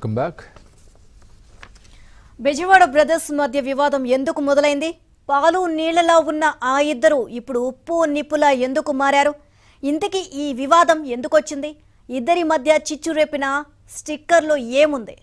welcome back Bezawada brothers మధ్య వివాదం ఎందుకు మొదలైంది పాలు నీళ్లలో ఉన్న ఆ ఇద్దరు ఇప్పుడు ఉప్పు నిప్పులా ఎందుకు మారారు ఇంతకీ ఈ వివాదం ఎందుకు వచ్చింది ఇద్దరి మధ్య చిచ్చు రేపిన స్టిక్కర్లో ఏముంది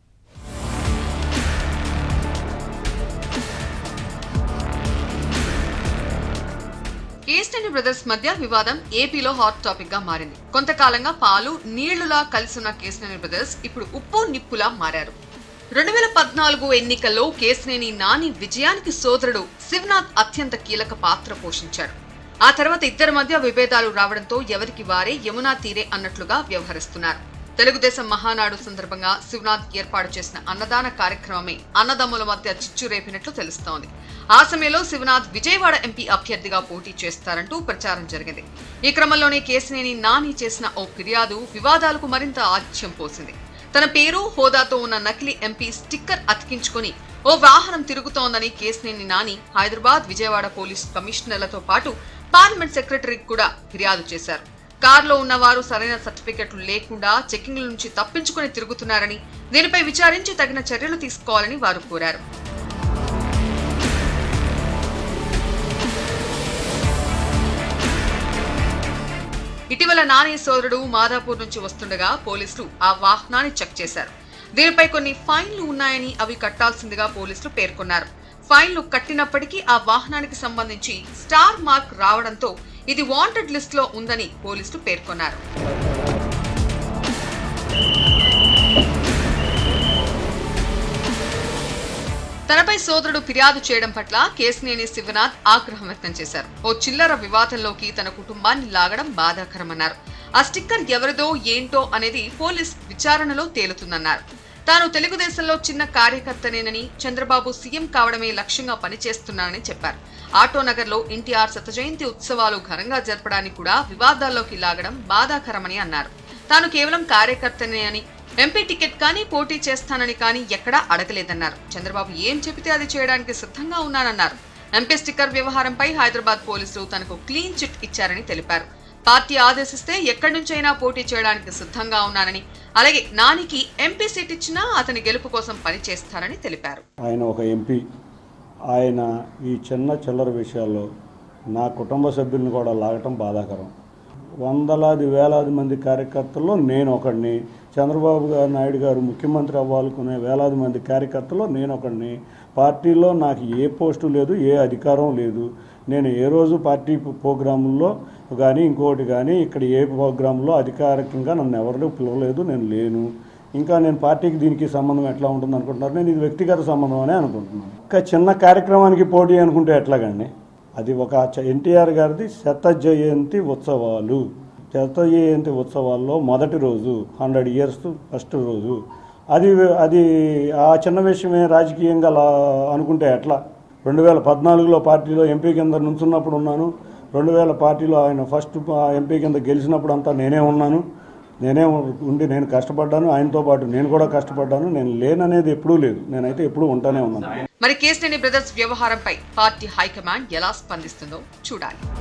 కేస్టని బ్రదర్స్ మధ్య వివాదం ఏపీలో హాట్ టాపిక్ గా మారింది కొంతకాలంగా పాలు నీళ్లులా కలిసిన కేస్నేని బ్రదర్స్ ఇప్పుడు ఉప్పు నిప్పులా మారారు రెండు వేల పద్నాలుగు ఎన్నికల్లో కేస్నేని నాని విజయానికి సోదరుడు శివనాథ్ అత్యంత కీలక పాత్ర పోషించారు ఆ తర్వాత ఇద్దరి మధ్య విభేదాలు రావడంతో ఎవరికి వారే యమునా తీరే అన్నట్లుగా వ్యవహరిస్తున్నారు తెలుగుదేశం మహానాడు సందర్భంగా శివనాథ్ ఏర్పాటు చేసిన అన్నదాన కార్యక్రమమే అన్నదమ్ముల మధ్య చిచ్చు రేపినట్లు తెలుస్తోంది ఆ సమయంలో శివనాథ్ విజయవాడ ఎంపీ అభ్యర్థిగా పోటీ చేస్తారంటూ ప్రచారం జరిగింది ఈ క్రమంలోనే కేసినేని నాని చేసిన ఓ ఫిర్యాదు వివాదాలకు మరింత ఆజ్యం పోసింది తన పేరు హోదాతో ఉన్న నకిలీ ఎంపీ స్టిక్కర్ అతికించుకొని ఓ వాహనం తిరుగుతోందని కేసినేని నాని హైదరాబాద్ విజయవాడ పోలీస్ కమిషనర్లతో పాటు పార్లమెంట్ సెక్రటరీకి కూడా ఫిర్యాదు చేశారు కారులో ఉన్నవారు సరైన సర్టిఫికెట్లు లేకుండా చెకింగ్ల నుంచి తప్పించుకొని తిరుగుతున్నారని దీనిపై విచారించి తగిన చర్యలు తీసుకోవాలని వారు కోరారు ఇటీవల నాని సోదరుడు మాదాపూర్ నుంచి వస్తుండగా పోలీసులు ఆ వాహనాన్ని చెక్ చేశారు దీనిపై కొన్ని ఫైన్లు ఉన్నాయని అవి కట్టాల్సిందిగా పోలీసులు పేర్కొన్నారు ఫైన్లు కట్టినప్పటికీ ఆ వాహనానికి సంబంధించి స్టార్ మార్క్ రావడంతో ఇది వాంటెడ్ లిస్ట్ లో ఉందని పోలీసులు పేర్కొన్నారు తనపై సోదరుడు ఫిర్యాదు చేయడం పట్ల కేసినేని శివనాథ్ ఆగ్రహం వ్యక్తం చేశారు ఓ చిల్లర వివాదంలోకి తన కుటుంబాన్ని లాగడం బాధాకరమన్నారు ఆ స్టిక్కర్ ఎవరిదో ఏంటో అనేది పోలీస్ విచారణలో తేలుతుందన్నారు తాను తెలుగుదేశంలో చిన్న కార్యకర్తనేనని చంద్రబాబు సీఎం కావడమే లక్ష్యంగా పనిచేస్తున్నానని చెప్పారు ఆటోనగర్లో ఎన్టీఆర్ శత జయంతి ఉత్సవాలు ఘనంగా జరపడానికి కూడా వివాదాల్లోకి లాగడం బాధాకరమని అన్నారు తాను కేవలం కార్యకర్తనే అని ఎంపీ టికెట్ కానీ పోటీ చేస్తానని కానీ ఎక్కడా అడగలేదన్నారు చంద్రబాబు ఏం చెబితే అది చేయడానికి సిద్ధంగా ఉన్నానన్నారు ఎంపీ స్టిక్కర్ వ్యవహారంపై హైదరాబాద్ పోలీసులు తనకు క్లీన్ చిట్ ఇచ్చారని తెలిపారు పార్టీ ఆదేశిస్తే ఎక్కడి నుంచైనా పోటీ చేయడానికి సిద్ధంగా ఉన్నానని అలాగే నానికి ఎంపీ సీట్ ఇచ్చినా అతని గెలుపు కోసం పనిచేస్తారని తెలిపారు ఆయన ఒక ఎంపీ ఆయన ఈ చిన్న చిల్లర విషయాల్లో నా కుటుంబ సభ్యులను కూడా లాగటం బాధాకరం వందలాది వేలాది మంది కార్యకర్తల్లో నేను ఒకడిని చంద్రబాబు గారు నాయుడు గారు ముఖ్యమంత్రి అవ్వాలనుకునే వేలాది మంది కార్యకర్తల్లో నేను ఒకడిని పార్టీలో నాకు ఏ పోస్టు లేదు ఏ అధికారం లేదు నేను ఏ రోజు పార్టీ ప్రోగ్రాముల్లో కానీ ఇంకోటి కానీ ఇక్కడ ఏ ప్రోగ్రాంలో అధికారికంగా నన్ను ఎవరు పిలవలేదు నేను లేను ఇంకా నేను పార్టీకి దీనికి సంబంధం ఎట్లా ఉంటుంది అనుకుంటున్నారు నేను ఇది వ్యక్తిగత సంబంధం అనే అనుకుంటున్నాను ఇంకా చిన్న కార్యక్రమానికి పోటీ అనుకుంటే ఎట్లాగండి అది ఒక ఎన్టీఆర్ గారిది శత జయంతి ఉత్సవాలు శత జయంతి ఉత్సవాల్లో మొదటి రోజు హండ్రెడ్ ఇయర్స్ ఫస్ట్ రోజు అది అది ఆ చిన్న విషయమే రాజకీయంగా లా అనుకుంటే ఎట్లా రెండు వేల పద్నాలుగులో పార్టీలో ఎంపీ కింద నుంచున్నప్పుడు ఉన్నాను రెండు వేల పార్టీలో ఆయన ఫస్ట్ ఎంపీ కింద గెలిచినప్పుడు అంతా నేనే ఉన్నాను నేనే ఉండి నేను కష్టపడ్డాను ఆయనతో పాటు నేను కూడా కష్టపడ్డాను నేను లేననేది ఎప్పుడూ లేదు నేనైతే ఎప్పుడూ ఉంటానే ఉన్నాను మరి కేసినేని బ్రదర్స్ వ్యవహారంపై పార్టీ హైకమాండ్ ఎలా స్పందిస్తుందో చూడాలి